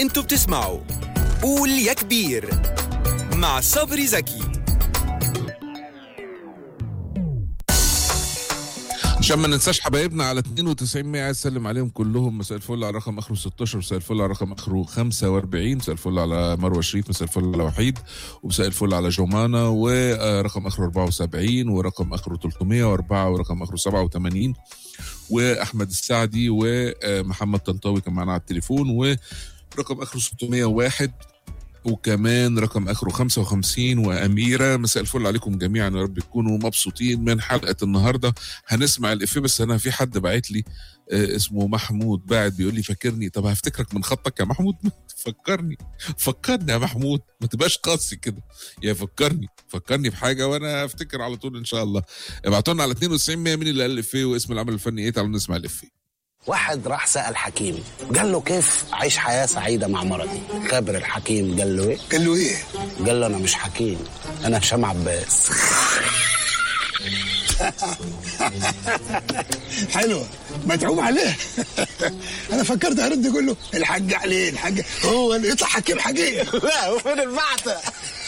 انتوا بتسمعوا قول يا كبير مع صبري زكي عشان ما ننساش حبايبنا على 92 100 عايز اسلم عليهم كلهم مساء الفل على رقم اخره 16 مساء الفل على رقم اخره 45 مساء الفل على مروه شريف مساء الفل على وحيد ومساء الفل على جومانا ورقم اخره 74 ورقم اخره 304 ورقم اخره 87 واحمد السعدي ومحمد طنطاوي كان معانا على التليفون ورقم اخره 601 وكمان رقم اخره 55 واميره مساء الفل عليكم جميعا يا رب تكونوا مبسوطين من حلقه النهارده هنسمع الافيه بس انا في حد باعت لي آه، اسمه محمود باعت بيقول لي فاكرني طب هفتكرك من خطك يا محمود فكرني فكرني يا محمود ما تبقاش قاسي كده يا فكرني فكرني بحاجه وانا افتكر على طول ان شاء الله ابعتوا لنا على 92 100 مين اللي قال الافيه واسم العمل الفني ايه تعالوا نسمع الافيه واحد راح سأل حكيم قال له كيف أعيش حياة سعيدة مع مرتي خبر الحكيم قال له إيه قال له ايه؟ قال له أنا مش حكيم أنا هشام عباس حلوه متعوب عليه انا فكرت هرد يقول له الحاج عليه الحاج هو اللي يطلع حكيم حكيم لا وفين البعثة